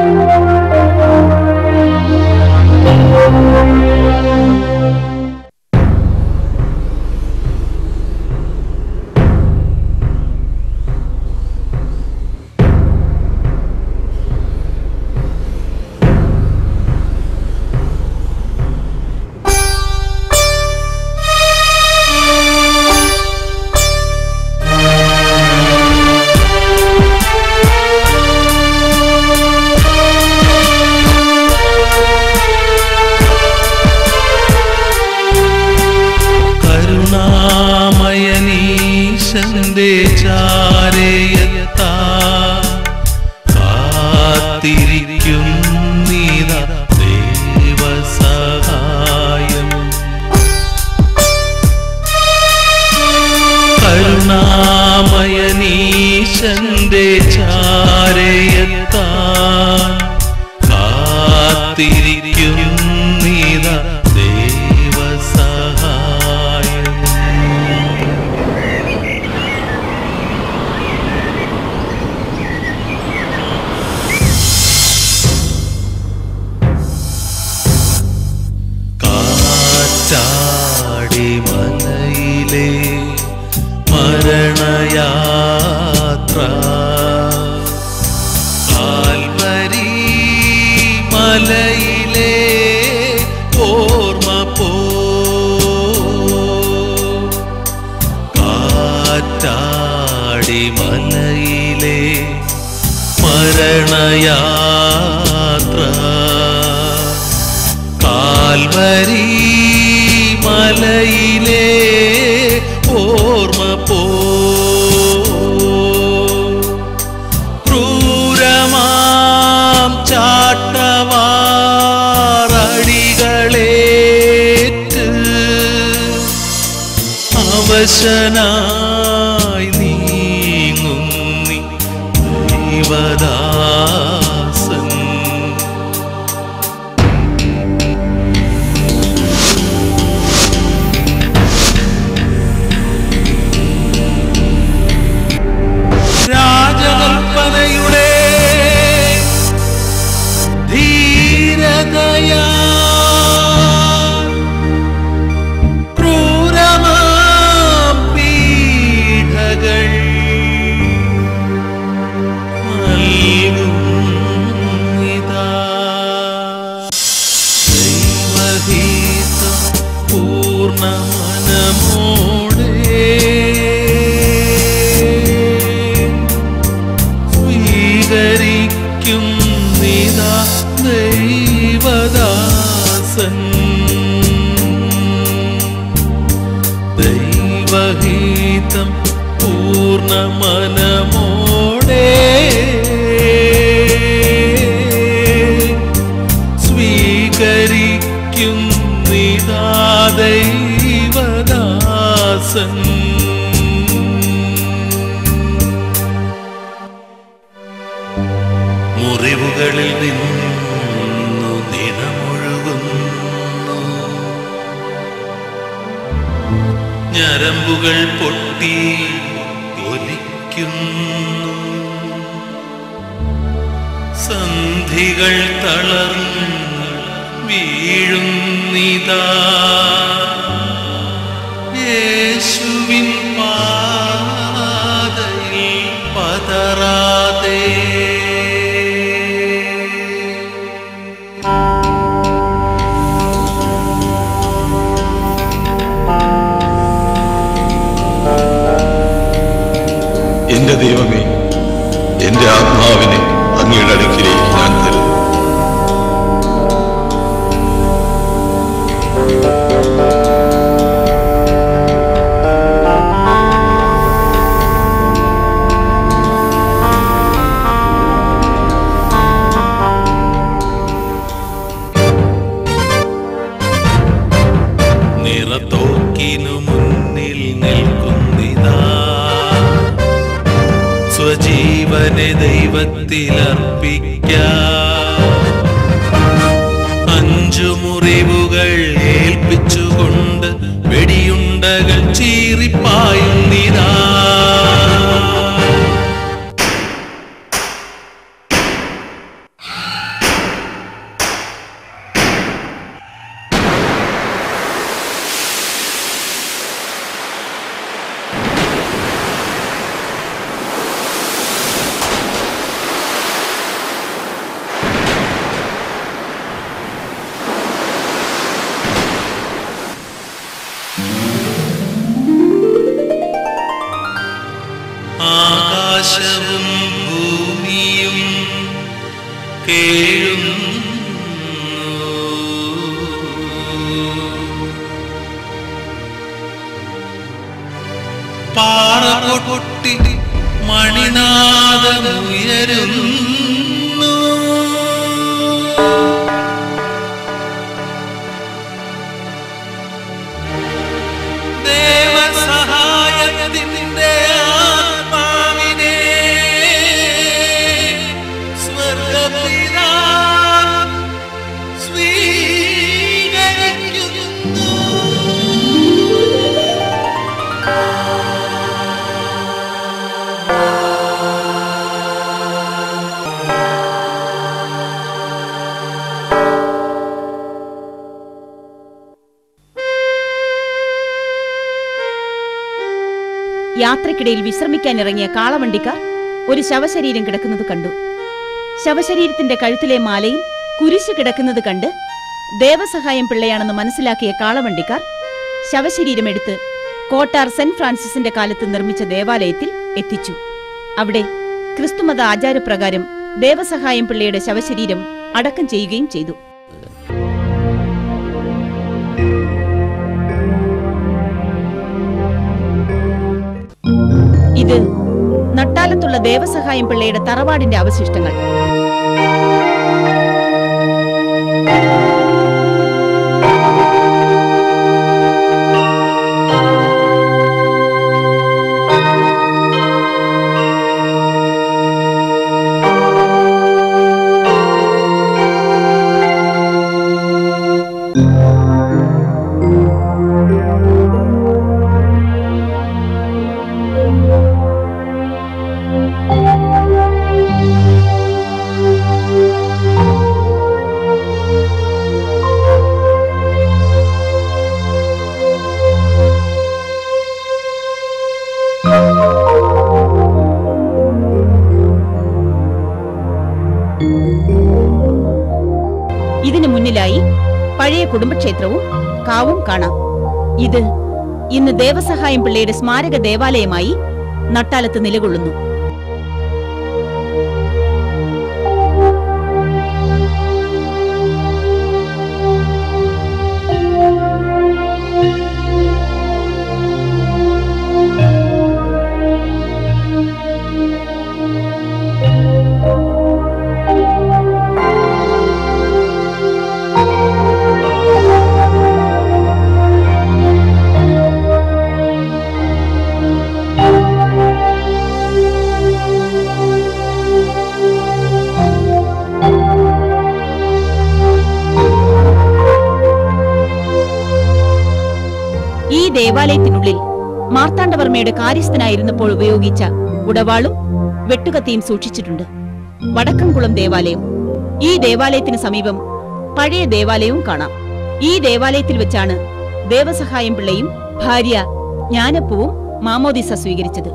കരുണാമയനീശന്റെ ചാരയത്താ കാത്തിരിക്കും നീത ദേവസഹായം കരുണാമയനീശന്റെ ചാരയത്താൻ കാത്തിരിക്കും നീത ദേവസഹായം കാറ്റാടി മലയിലെ മരണയാത്ര കാൽവരി മലയിലെ ഓർമ്മ പോ കാറ്റാടി മലയിലെ മരണയാത്ര കാൽവരി മലയിലെ ഓർമ്മ പോ ക്രൂരമാം ചാട്ടവാറടികളേറ്റ് അവശനായി നീങ്ങും നീ ദൈവദാസൻ രാജകൽപ്പനയുടെ ധീരതയാ ക്രൂരമാം പീഡകൾ നൽകും ഇതാ. ദൈവഗീതം പൂർണ്ണമനമോടെ സ്വീകരിക്കും നിതാ ദൈവദാസൻ ദൈവഗീതം പൂർണ്ണമനമോടെ സ്വീകരിക്കും നിതാ ദൈവദാസൻ മുറിവുകളിൽ നിന്നു ദിനമൊഴുകുന്നു ഞരമ്പുകൾ പൊട്ടി ഒലിക്കുന്നു സന്ധികൾ തളർന്നു വീഴുന്നിതാ യേശുവിൻ പാതയിൽ പതറാതെ എന്റെ ദൈവമേ എന്റെ ആത്മാവിനെ അങ്ങയുടെ അടുക്കിലേക്ക് ഞാൻ തരുന്നു നിറത്തോക്കിനു മുന്നിൽ നിൽക്കുന്നിതാ സ്വജീവനെ ദൈവത്തിലർപ്പിക്ക അഞ്ചു മുറിവുകൾ ഏൽപ്പിച്ചുകൊണ്ട് വെടിയുണ്ടകൾ ചീറിപ്പായുന്നിതാ കേഴുന്നു പാറ പൊട്ടി മണിനാദമുയരുന്നു ദേവസഹായത്തിന്റെ ആത്മാവിനെ സ്വർഗപിതാ സ്വീകരിക്കുന്നു യാത്രക്കിടയിൽ വിശ്രമിക്കാനിറങ്ങിയ കാളവണ്ടിക്കാർ ഒരു ശവശരീരം കിടക്കുന്നത് കണ്ടു ശവശരീരത്തിന്റെ കഴുത്തിലെ മാലയിൽ കുരിശ് കിടക്കുന്നത് കണ്ട് ദേവസഹായം പിള്ളയാണെന്ന് മനസ്സിലാക്കിയ കാളവണ്ടിക്കാർ ശവശരീരമെടുത്ത് കോട്ടാർ സെന്റ് ഫ്രാൻസിസിന്റെ കാലത്ത് നിർമ്മിച്ച ദേവാലയത്തിൽ എത്തിച്ചു അവിടെ ക്രിസ്തുമത ആചാരപ്രകാരം ദേവസഹായം പിള്ളയുടെ ശവശരീരം അടക്കം ചെയ്യുകയും ചെയ്തു ഇത് നട്ടാലത്തുള്ള ദേവസഹായം പിള്ളയുടെ തറവാടിന്റെ അവശിഷ്ടങ്ങൾ ഇതിനു മുന്നിലായി പഴയ കുടുംബക്ഷേത്രവും കാവും കാണാം ഇത് ഇന്ന് ദേവസഹായം പിള്ളയുടെ സ്മാരക ദേവാലയമായി നട്ടാലത്ത് നിലകൊള്ളുന്നു ഈ ദേവാലയത്തിനുള്ളിൽ മാർത്താണ്ഡവർമ്മയുടെ കാര്യസ്ഥനായിരുന്നപ്പോൾ ഉപയോഗിച്ച ഉടവാളും വെട്ടുകത്തിയും സൂക്ഷിച്ചിട്ടുണ്ട് വടക്കംകുളം ദേവാലയം ഈ ദേവാലയത്തിന് സമീപം പഴയ ദേവാലയവും കാണാം ഈ ദേവാലയത്തിൽ വെച്ചാണ് ദേവസഹായം പിള്ളയും ഭാര്യ ജ്ഞാനപ്പൂവും മാമോദിസ സ്വീകരിച്ചത്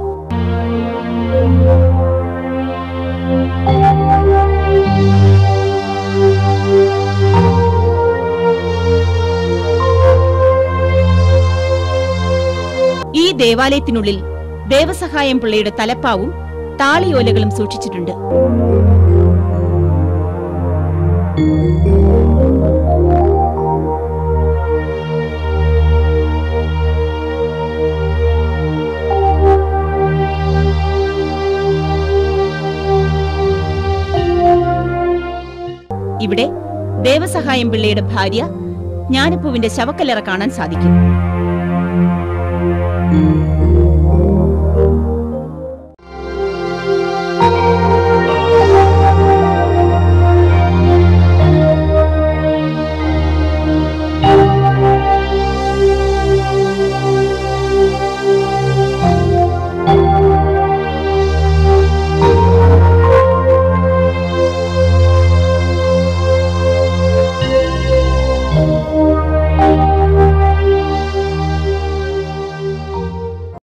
ഈ ദേവാലയത്തിനുള്ളിൽ ദേവസഹായം പിള്ളയുടെ തലപ്പാവും താളിയോലകളും സൂക്ഷിച്ചിട്ടുണ്ട് ഇവിടെ ദേവസഹായം പിള്ളയുടെ ഭാര്യ ജ്ഞാനപ്പൂവിന്റെ ശവക്കല്ലറ കാണാൻ സാധിക്കും